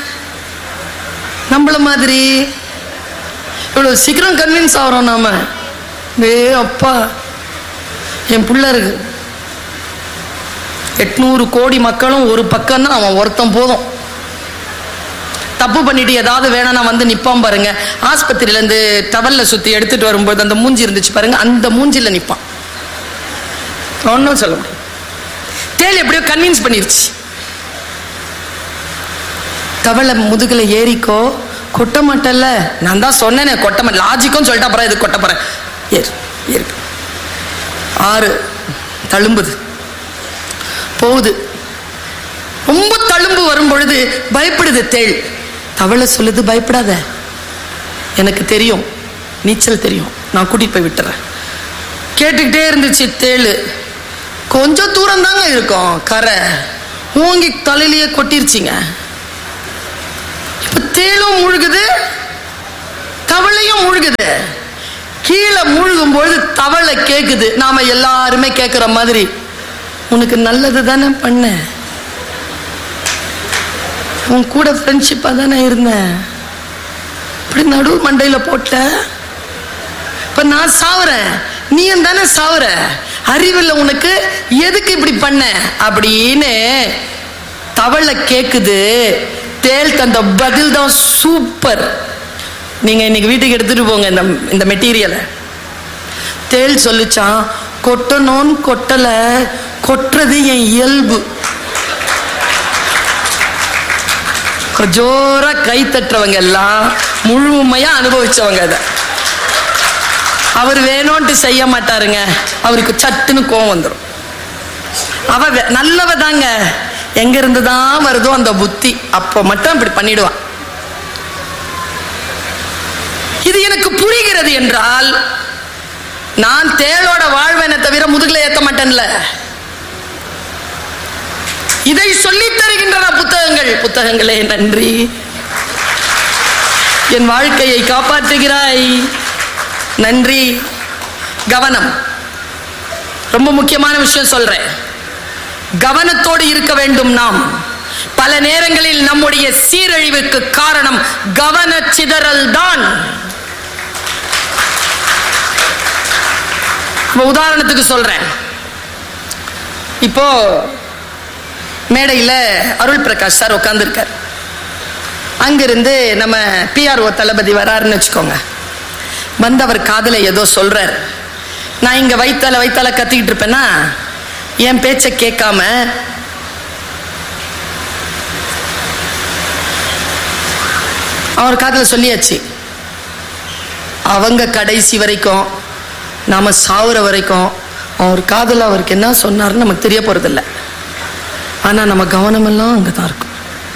நம்மள மாதிரி இவ்வளவு சீக்கிரம் கன்வின்ஸ் ஆகிறோம் நாம டே அப்பா என் புள்ள இருக்கு எட்நூறு கோடி மக்களும் ஒரு பக்கம் தான் அவன் ஒருத்தன் போதும் தப்பு பண்ணிட்டு ஏதாவது வேணா வந்து நிப்பான் பாருங்க ஆஸ்பத்திரியில இருந்து டவல்ல சுத்தி எடுத்துட்டு வரும்போது அந்த மூஞ்சி இருந்துச்சு பாருங்க அந்த மூஞ்சில நிப்பான் ஒன்றும் சொல்ல முடியும் தேள் எப்படியோ கன்வின்ஸ் பண்ணிருச்சு தவளை முதுகுல ஏறிக்கோ கொட்ட மாட்டல்ல நான் தான் சொன்னேனே கொட்ட மாட்டேன் லாஜிக்கும் சொல்லிட்டு அப்புறம் இது கொட்ட போறேன் ஏறு ஏறு ஆறு தழும்புது போகுது ரொம்ப தழும்பு வரும் பொழுது பயப்படுது தேள் தவளை சொல்லுது பயப்படாத எனக்கு தெரியும் நீச்சல் தெரியும் நான் கூட்டிட்டு போய் விட்டுறேன் கேட்டுக்கிட்டே இருந்துச்சு தேள் கொஞ்சம் தூரம் தாங்க இருக்கும் கரை ஓங்கி தலையிலேயே கொட்டிருச்சிங்க இப்ப தேளும் முழுகுது தவளையும் முழுகுது கீழே மூழ்கும் பொழுது தவளை கேக்குது நாம எல்லாருமே கேட்குற மாதிரி உனக்கு நல்லது தானே பண்ண உன் கூட ஃப்ரெண்ட்ஷிப்பாக தானே இருந்தேன் இப்படி நடு மண்டையில் போட்ட இப்போ நான் சாவுறேன் நீயும் தானே சாவுற அறிவில் உனக்கு எதுக்கு இப்படி பண்ண அப்படின்னு தவளை கேக்குது தேள் தந்த பதில் தான் சூப்பர் நீங்க இன்னைக்கு வீட்டுக்கு எடுத்துட்டு போங்க இந்த இந்த மெட்டீரியலை தேள் சொல்லிச்சான் கொட்டணும்னு கொட்டல கொட்டுறது என் இயல்பு ஜோரா கை தட்டுறவங்க எல்லாம் முழுமையா அனுபவிச்சவங்க அதை அவர் வேணும்ட்டு செய்ய மாட்டாருங்க அவருக்கு சட்டுன்னு கோவம் வந்துடும் அவ வே- நல்லவ தாங்க எங்க இருந்து தான் வருதோ அந்த புத்தி அப்போ மட்டும் இப்படி பண்ணிடுவான் இது எனக்கு புரிகிறது என்றால் நான் தேளோட வாழ்வேனை தவிர முதுகுல ஏத்த மாட்டேன்ல இதை சொல்லித் தருகின்றன புத்தகங்கள் புத்தகங்களே நன்றி என் வாழ்க்கையை காப்பாற்றுகிறாய் நன்றி கவனம் ரொம்ப முக்கியமான விஷயம் சொல்றேன் கவனத்தோடு இருக்க வேண்டும் நாம் பல நேரங்களில் நம்முடைய சீரழிவுக்கு காரணம் கவன சிதறல் தான் இப்ப உதாரணத்துக்கு சொல்றேன் இப்போ மேடையில் அருள் பிரகாஷ் சார் உட்காந்துருக்கார் அங்கிருந்து நம்ம பிஆர்ஓ தளபதி வராருன்னு வச்சுக்கோங்க வந்தவர் காதுல ஏதோ சொல்றார் நான் இங்க வைத்தால வைத்தால கத்திக்கிட்டு இருப்பேன்னா என் பேச்சை கேட்காம அவர் காதுல சொல்லியாச்சு அவங்க கடைசி வரைக்கும் நாம சாவுற வரைக்கும் அவர் காதுல அவருக்கு என்ன சொன்னாருன்னு நமக்கு தெரிய போறதில்ல ஆனா நம்ம கவனமெல்லாம் அங்கதான் இருக்கும்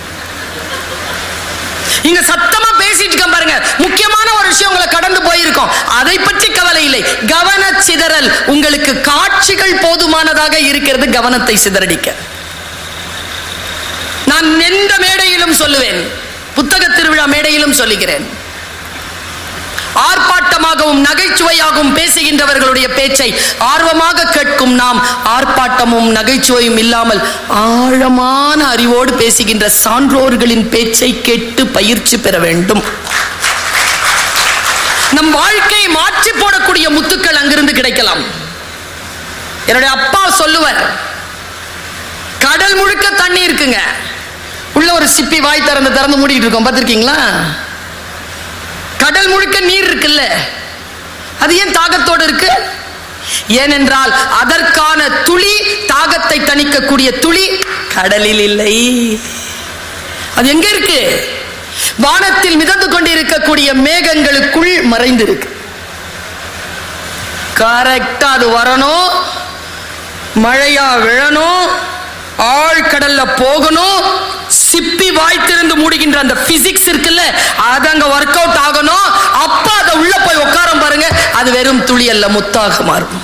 இங்க சத்தமா பேசிட்டு இருக்கேன் பாருங்க முக்கியமான ஒரு விஷயம் உங்களை கடந்து போயிருக்கோம் அதை பற்றி கவலை இல்லை கவன சிதறல் உங்களுக்கு காட்சிகள் போதுமானதாக இருக்கிறது கவனத்தை சிதறடிக்க நான் எந்த மேடையிலும் சொல்லுவேன் புத்தக திருவிழா மேடையிலும் சொல்லுகிறேன் ஆர்ப்பாட்டமாகவும் நகைச்சுவையாகவும் பேசுகின்றவர்களுடைய பேச்சை ஆர்வமாக கேட்கும் நாம் ஆர்ப்பாட்டமும் நகைச்சுவையும் இல்லாமல் ஆழமான அறிவோடு பேசுகின்ற சான்றோர்களின் பேச்சை கேட்டு பயிற்சி பெற வேண்டும் நம் வாழ்க்கையை மாற்றி போடக்கூடிய முத்துக்கள் அங்கிருந்து கிடைக்கலாம் என்னுடைய அப்பா சொல்லுவார் கடல் முழுக்க தண்ணி இருக்குங்க உள்ள ஒரு சிப்பி வாய் திறந்து திறந்து மூடிட்டு இருக்கோம் பார்த்திருக்கீங்களா கடல் முழுக்க நீர் இருக்குல்ல அது ஏன் தாகத்தோடு இருக்கு ஏனென்றால் அதற்கான துளி தாகத்தை தணிக்கக்கூடிய துளி கடலில் இல்லை அது எங்க இருக்கு வானத்தில் மிதந்து கொண்டிருக்கக்கூடிய மேகங்களுக்குள் மறைந்திருக்கு கரெக்டா அது வரணும் மழையா விழணும் ஆழ்கடல்ல போகணும் சிப்பி வாய்த்திருந்து மூடுகின்ற அந்த பிசிக்ஸ் இருக்குல்ல அது அங்க ஒர்க் அவுட் ஆகணும் அப்ப அதை உள்ள போய் உட்காரம் பாருங்க அது வெறும் துளி அல்ல முத்தாக மாறும்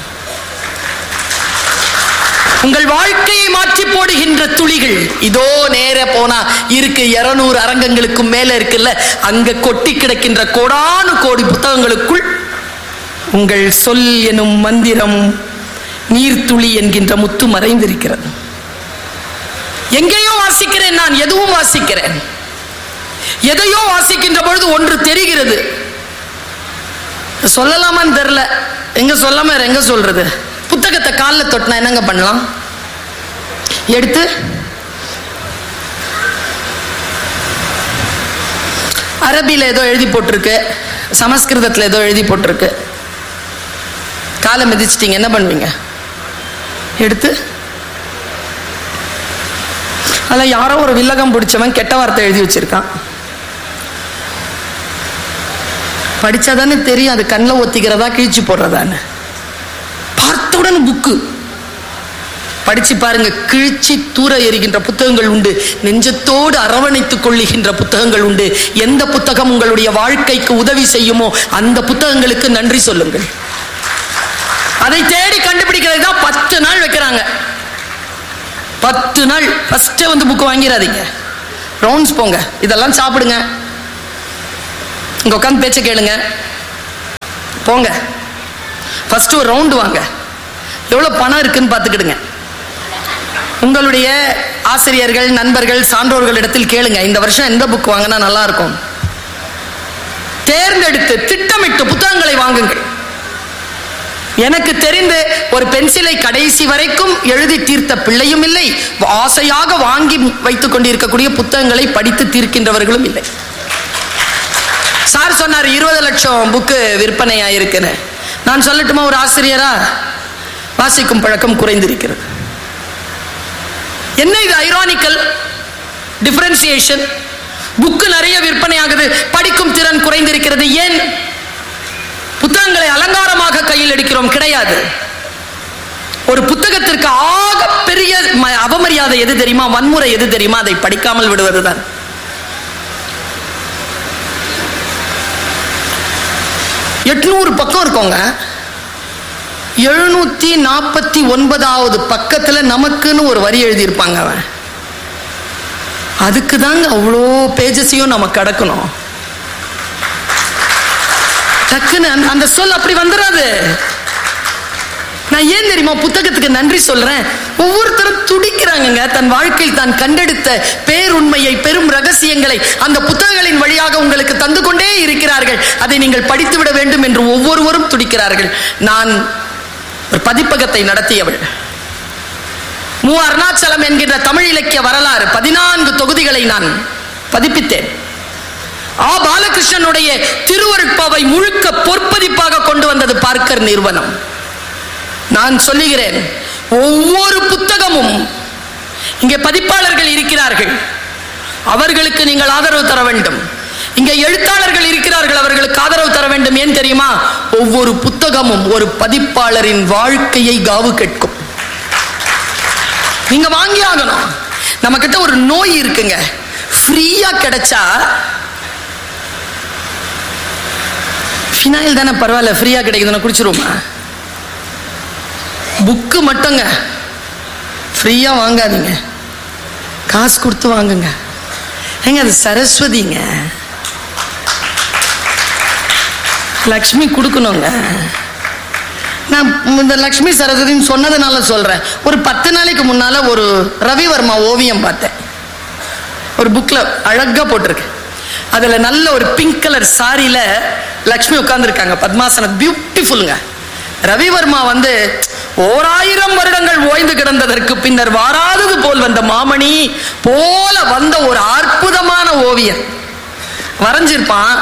உங்கள் வாழ்க்கையை மாற்றி போடுகின்ற துளிகள் இதோ நேர போனா இருக்கு இருநூறு அரங்கங்களுக்கு மேல இருக்குல்ல அங்க கொட்டி கிடக்கின்ற கோடானு கோடி புத்தகங்களுக்குள் உங்கள் சொல் எனும் மந்திரம் நீர்த்துளி என்கின்ற முத்து மறைந்திருக்கிறது எங்கேயோ வாசிக்கிறேன் நான் எதுவும் வாசிக்கிறேன் எதையோ வாசிக்கின்ற பொழுது ஒன்று தெரிகிறது சொல்லலாமான்னு தெரியல எங்க சொல்லாம வேற எங்க சொல்றது புத்தகத்தை காலில் தொட்டினா என்னங்க பண்ணலாம் எடுத்து அரபியில் ஏதோ எழுதி போட்டிருக்கு சமஸ்கிருதத்தில் ஏதோ எழுதி போட்டிருக்கு காலை மிதிச்சிட்டீங்க என்ன பண்ணுவீங்க எடுத்து அதில் யாரோ ஒரு வில்லகம் பிடிச்சவன் கெட்ட வார்த்தை எழுதி வச்சிருக்கான் படிச்சாதானே தெரியும் அது கண்ணில் ஒத்திக்கிறதா கிழிச்சு போடுறதான்னு பார்த்தவுடன் புக்கு படிச்சு பாருங்க கிழிச்சி தூர எறிகின்ற புத்தகங்கள் உண்டு நெஞ்சத்தோடு அரவணைத்துக் கொள்ளுகின்ற புத்தகங்கள் உண்டு எந்த புத்தகம் உங்களுடைய வாழ்க்கைக்கு உதவி செய்யுமோ அந்த புத்தகங்களுக்கு நன்றி சொல்லுங்கள் அதை தேடி கண்டுபிடிக்கிறது தான் பத்து நாள் வைக்கிறாங்க பத்து நாள் ஃபர்ஸ்டே வந்து புக்கு வாங்கிடாதீங்க ரவுண்ட்ஸ் போங்க இதெல்லாம் சாப்பிடுங்க இங்க உட்காந்து பேச்ச கேளுங்க போங்க ஃபர்ஸ்ட் ஒரு ரவுண்டு வாங்க எவ்வளவு பணம் இருக்குன்னு பார்த்துக்கிடுங்க உங்களுடைய ஆசிரியர்கள் நண்பர்கள் சான்றோர்கள் இடத்தில் கேளுங்க இந்த வருஷம் எந்த புக் வாங்கினா நல்லா இருக்கும் தேர்ந்தெடுத்து திட்டமிட்டு புத்தகங்களை வாங்குங்கள் எனக்கு தெரிந்து ஒரு பென்சிலை கடைசி வரைக்கும் எழுதி தீர்த்த பிள்ளையும் இல்லை ஆசையாக வாங்கி வைத்துக் கொண்டிருக்கக்கூடிய புத்தகங்களை படித்து தீர்க்கின்றவர்களும் இல்லை சார் சொன்னார் இருபது லட்சம் புக்கு விற்பனை ஆயிருக்குன்னு நான் சொல்லட்டுமா ஒரு ஆசிரியரா வாசிக்கும் பழக்கம் குறைந்திருக்கிறது என்ன இது ஐரானிக்கல் டிஃபரன்சியேஷன் புக்கு நிறைய விற்பனை ஆகுது படிக்கும் திறன் குறைந்திருக்கிறது ஏன் புத்தகங்களை அலங்காரமாக கையில் எடுக்கிறோம் கிடையாது ஒரு புத்தகத்திற்கு ஆக பெரிய ம- அவமரியாதை எது தெரியுமா வன்முறை எது தெரியுமா அதை படிக்காமல் விடுவதுதான் எட்நூறு பக்கம் இருக்கோங்க எழுநூத்தி நாற்பத்தி ஒன்பதாவது பக்கத்துல நமக்குன்னு ஒரு வரி எழுதியிருப்பாங்க அவன் அதுக்கு தாங்க அவ்வளோ பேஜஸையும் நம்ம கடக்கணும் டக்குன்னு அந்த- அந்த சொல் அப்படி வந்துடாது நான் ஏன் தெரியுமா புத்தகத்துக்கு நன்றி சொல்றேன் ஒவ்வொருத்தரும் துடிக்கிறாங்கங்க தன் வாழ்க்கையில் தான் கண்டெடுத்த பேருண்மையை பெரும் ரகசியங்களை அந்த புத்தகங்களின் வழியாக உங்களுக்கு தந்து கொண்டே இருக்கிறார்கள் அதை நீங்கள் படித்து விட வேண்டும் என்று ஒவ்வொருவரும் துடிக்கிறார்கள் நான் ஒரு பதிப்பகத்தை நடத்தியவள் மு அருணாச்சலம் என்கின்ற தமிழ் இலக்கிய வரலாறு பதினான்கு தொகுதிகளை நான் பதிப்பித்தேன் ஆ பாலகிருஷ்ணனுடைய திருவருட்பாவை முழுக்க பொற்பதிப்பாக கொண்டு வந்தது பார்க்கர் நிறுவனம் நான் சொல்லுகிறேன் ஒவ்வொரு புத்தகமும் இங்கே பதிப்பாளர்கள் இருக்கிறார்கள் அவர்களுக்கு நீங்கள் ஆதரவு தர வேண்டும் இங்கே எழுத்தாளர்கள் இருக்கிறார்கள் அவர்களுக்கு ஆதரவு தர வேண்டும் ஏன் தெரியுமா ஒவ்வொரு புத்தகமும் ஒரு பதிப்பாளரின் வாழ்க்கையை காவு கேட்கும் நீங்க வாங்கி ஆகணும் நம்ம கிட்ட ஒரு நோய் இருக்குங்க ஃப்ரீயா கிடைச்சா ஃபினாயில் தானே பரவாயில்ல ஃப்ரீயா கிடைக்குதுன்னு குடிச்சிருவோமா புக்கு மட்டுங்க ஃப்ரீயா வாங்காதீங்க காசு கொடுத்து வாங்குங்க ஏங்க அது சரஸ்வதிங்க லக்ஷ்மி கொடுக்கணுங்க நான் இந்த லக்ஷ்மி சரஸ்வதின்னு சொன்னதுனால சொல்றேன் ஒரு பத்து நாளைக்கு முன்னால ஒரு ரவிவர்மா ஓவியம் பார்த்தேன் ஒரு புக்ல அழகா போட்டிருக்கு அதுல நல்ல ஒரு பிங்க் கலர் சாரியில லக்ஷ்மி உட்கார்ந்துருக்காங்க பத்மாசனம் பியூட்டிஃபுல்லுங்க ரவிவர்மா வந்து ஓராயிரம் வருடங்கள் ஓய்ந்து கிடந்ததற்கு பின்னர் வாராதது போல் வந்த மாமணி போல வந்த ஒரு அற்புதமான ஓவியர் வரைஞ்சிருப்பான்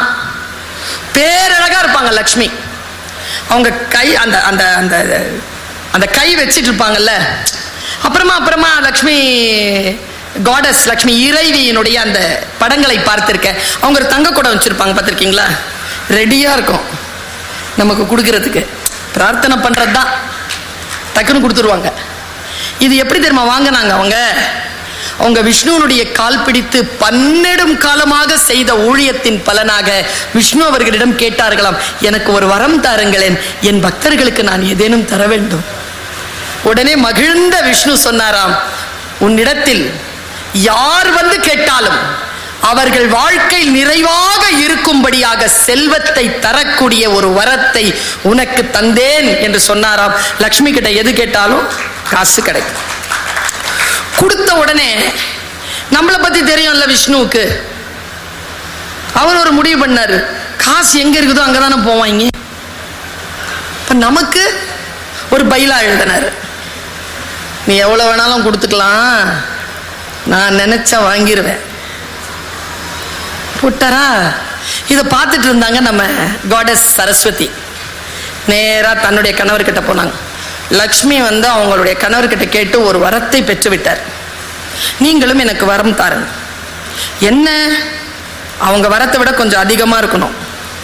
பேரழகா இருப்பாங்க லக்ஷ்மி அவங்க கை அந்த அந்த அந்த அந்த கை வச்சிட்டு இருப்பாங்கல்ல அப்புறமா அப்புறமா லக்ஷ்மி காடஸ் லக்ஷ்மி இறைவியினுடைய அந்த படங்களை பார்த்திருக்கேன் அவங்க ஒரு தங்க குடம் வச்சிருப்பாங்க பார்த்திருக்கீங்களா ரெடியா இருக்கும் நமக்கு கொடுக்கறதுக்கு பிரார்த்தனை பண்றது தான் டக்குன்னு கொடுத்துருவாங்க இது எப்படி தெரியுமா வாங்கினாங்க அவங்க அவங்க விஷ்ணுவனுடைய கால் பிடித்து பன்னெடும் காலமாக செய்த ஊழியத்தின் பலனாக விஷ்ணு அவர்களிடம் கேட்டார்களாம் எனக்கு ஒரு வரம் தாருங்களேன் என் பக்தர்களுக்கு நான் ஏதேனும் தர வேண்டும் உடனே மகிழ்ந்த விஷ்ணு சொன்னாராம் உன்னிடத்தில் யார் வந்து கேட்டாலும் அவர்கள் வாழ்க்கை நிறைவாக இருக்கும்படியாக செல்வத்தை தரக்கூடிய ஒரு வரத்தை உனக்கு தந்தேன் என்று சொன்னாராம் லக்ஷ்மி கிட்ட எது கேட்டாலும் காசு கிடைக்கும் கொடுத்த உடனே நம்மளை பத்தி தெரியும்ல விஷ்ணுவுக்கு அவர் ஒரு முடிவு பண்ணாரு காசு எங்க இருக்குதோ அங்கதானே போவாங்க இப்ப நமக்கு ஒரு பைலா எழுதினாரு நீ எவ்வளவு வேணாலும் கொடுத்துக்கலாம் நான் நினைச்சா வாங்கிருவேன் போட்டாரா இதை பார்த்துட்டு இருந்தாங்க நம்ம காடஸ் சரஸ்வதி நேரா தன்னுடைய கணவர்கிட்ட போனாங்க லக்ஷ்மி வந்து அவங்களுடைய கணவர்கிட்ட கேட்டு ஒரு வரத்தை பெற்று விட்டார் நீங்களும் எனக்கு வரம் தாருங்க என்ன அவங்க வரத்தை விட கொஞ்சம் அதிகமா இருக்கணும்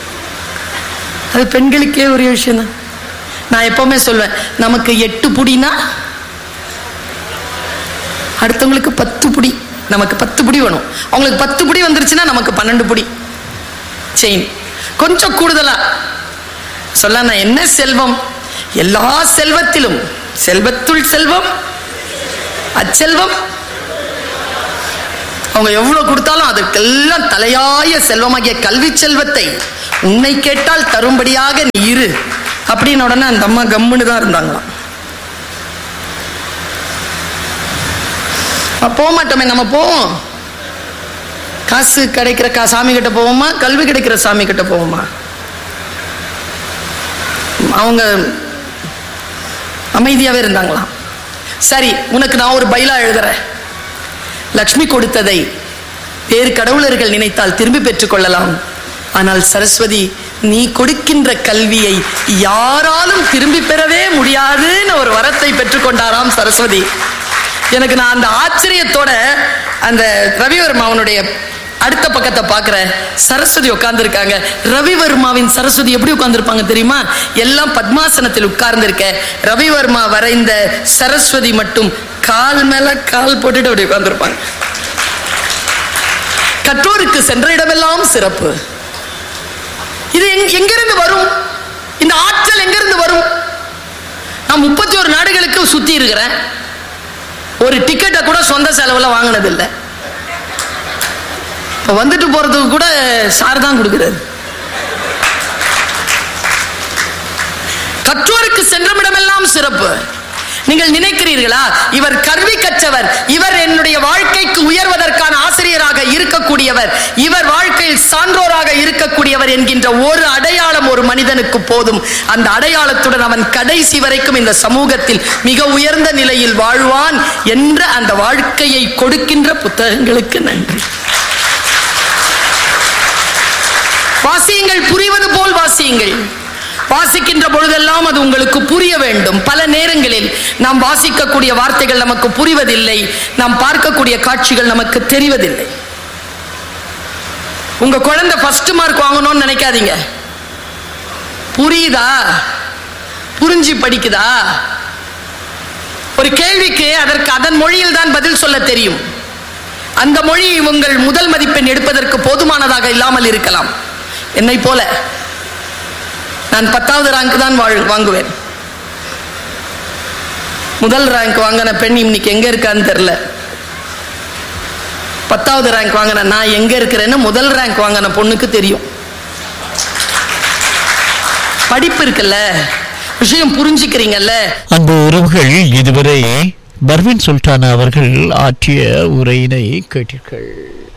அது பெண்களுக்கே ஒரு விஷயம் தான் நான் எப்பவுமே சொல்வேன் நமக்கு எட்டு புடினா அடுத்தவங்களுக்கு பத்து புடி நமக்கு பத்து புடி வேணும் அவங்களுக்கு பத்து புடி வந்துருச்சுன்னா நமக்கு பன்னெண்டு புடி செயின் கொஞ்சம் கூடுதலா சொல்ல நான் என்ன செல்வம் எல்லா செல்வத்திலும் செல்வத்துள் செல்வம் அச்செல்வம் அவங்க எவ்வளவு கொடுத்தாலும் அதற்கெல்லாம் தலையாய செல்வமாகிய கல்வி செல்வத்தை உன்னை கேட்டால் தரும்படியாக நீ இரு அப்படின்னு உடனே அந்த அம்மா கம்முன்னு தான் இருந்தாங்களாம் அப்ப போக மாட்டோமே நம்ம போவோம் காசு கிடைக்கிற கா சாமி கிட்ட போவோமா கல்வி கிடைக்கிற சாமி கிட்ட போவோமா அவங்க அமைதியாவே இருந்தாங்களாம் சரி உனக்கு நான் ஒரு பைலா எழுதுறேன் லக்ஷ்மி கொடுத்ததை வேறு கடவுளர்கள் நினைத்தால் திரும்பி பெற்றுக் கொள்ளலாம் ஆனால் சரஸ்வதி நீ கொடுக்கின்ற கல்வியை யாராலும் திரும்பி பெறவே முடியாதுன்னு ஒரு வரத்தை பெற்றுக்கொண்டாராம் சரஸ்வதி எனக்கு நான் அந்த ஆச்சரியத்தோட அந்த ரவிவர்மா அவனுடைய அடுத்த பக்கத்தை பார்க்கிறேன் சரஸ்வதி உட்கார்ந்துருக்காங்க ரவிவர்மாவின் சரஸ்வதி எப்படி உட்கார்ந்துருப்பாங்க தெரியுமா எல்லாம் பத்மாசனத்தில் உட்கார்ந்திருக்க ரவிவர்மா வரைந்த சரஸ்வதி மட்டும் கால் மேல கால் போட்டுட்டு அப்படி உட்கார்ந்துருப்பாங்க கற்றோருக்கு சென்ற இடமெல்லாம் சிறப்பு இது எங்க- எங்கிருந்து வரும் இந்த ஆற்றல் எங்கிருந்து வரும் நான் முப்பத்தி ஒரு நாடுகளுக்கு சுத்தி இருக்கிறேன் ஒரு டிக்கெட்டை கூட சொந்த செலவுல வாங்கினது இல்லை இப்ப வந்துட்டு போறதுக்கு கூட சார் தான் கொடுக்கிறாரு கற்றோருக்கு சென்றமிடமெல்லாம் சிறப்பு நீங்கள் நினைக்கிறீர்களா இவர் கல்வி கற்றவர் இவர் என்னுடைய வாழ்க்கைக்கு உயர்வதற்கான ஆசிரியராக இருக்கக்கூடியவர் இவர் வாழ்க்கையில் சான்றோராக இருக்கக்கூடியவர் என்கின்ற ஒரு அடையாளம் ஒரு மனிதனுக்கு போதும் அந்த அடையாளத்துடன் அவன் கடைசி வரைக்கும் இந்த சமூகத்தில் மிக உயர்ந்த நிலையில் வாழ்வான் என்ற அந்த வாழ்க்கையை கொடுக்கின்ற புத்தகங்களுக்கு நன்றி வாசியுங்கள் புரிவது போல் வாசியுங்கள் வாசிக்கின்ற பொழுதெல்லாம் அது உங்களுக்கு புரிய வேண்டும் பல நேரங்களில் நாம் வாசிக்கக்கூடிய வார்த்தைகள் நமக்கு புரிவதில்லை நாம் பார்க்கக்கூடிய காட்சிகள் நமக்கு தெரிவதில்லை உங்க குழந்தை ஃபர்ஸ்ட் மார்க் வாங்கணும்னு நினைக்காதீங்க புரியுதா புரிஞ்சு படிக்குதா ஒரு கேள்விக்கு அதற்கு அதன் மொழியில் தான் பதில் சொல்ல தெரியும் அந்த மொழி உங்கள் முதல் மதிப்பெண் எடுப்பதற்கு போதுமானதாக இல்லாமல் இருக்கலாம் என்னை போல நான் பத்தாவது ரேங்க் தான் வாழ்- வாங்குவேன் முதல் ரேங்க் வாங்கின பெண் இன்னைக்கு எங்க இருக்கான்னு தெரியல பத்தாவது ரேங்க் வாங்கின நான் எங்க இருக்கிறேன்னு முதல் ரேங்க் வாங்கின பொண்ணுக்கு தெரியும் படிப்பு இருக்குல்ல விஷயம் புரிஞ்சுக்கிறீங்கல்ல அன்பு உறவுகள் இதுவரை பர்வின் சுல்தானா அவர்கள் ஆற்றிய உரையினை கேட்டீர்கள்